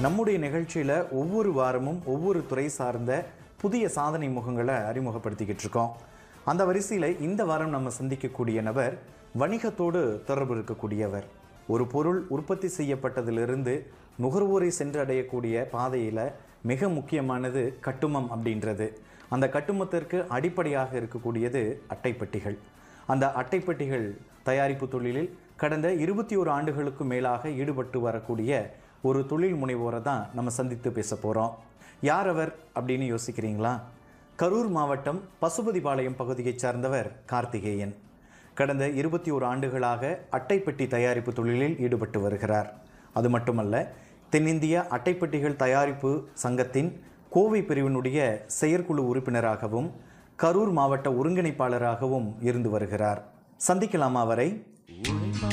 நம்முடைய நிகழ்ச்சியில் ஒவ்வொரு வாரமும் ஒவ்வொரு துறை சார்ந்த புதிய சாதனை முகங்களை அறிமுகப்படுத்திக்கிட்டு இருக்கோம் அந்த வரிசையில் இந்த வாரம் நம்ம சந்திக்கக்கூடிய நபர் வணிகத்தோடு தொடர்பு இருக்கக்கூடியவர் ஒரு பொருள் உற்பத்தி செய்யப்பட்டதிலிருந்து நுகர்வோரை சென்றடையக்கூடிய பாதையில் மிக முக்கியமானது கட்டுமம் அப்படின்றது அந்த கட்டுமத்திற்கு அடிப்படையாக இருக்கக்கூடியது அட்டைப்பெட்டிகள் அந்த அட்டைப்பெட்டிகள் தயாரிப்பு தொழிலில் கடந்த இருபத்தி ஒரு ஆண்டுகளுக்கு மேலாக ஈடுபட்டு வரக்கூடிய ஒரு தொழில் முனைவோரை தான் நம்ம சந்தித்து பேச போகிறோம் யார் அவர் அப்படின்னு யோசிக்கிறீங்களா கரூர் மாவட்டம் பசுபதிபாளையம் பகுதியைச் சார்ந்தவர் கார்த்திகேயன் கடந்த இருபத்தி ஒரு ஆண்டுகளாக அட்டைப்பெட்டி தயாரிப்பு தொழிலில் ஈடுபட்டு வருகிறார் அது மட்டுமல்ல தென்னிந்திய அட்டைப்பெட்டிகள் தயாரிப்பு சங்கத்தின் கோவை பிரிவினுடைய செயற்குழு உறுப்பினராகவும் கரூர் மாவட்ட ஒருங்கிணைப்பாளராகவும் இருந்து வருகிறார் சந்திக்கலாமா அவரை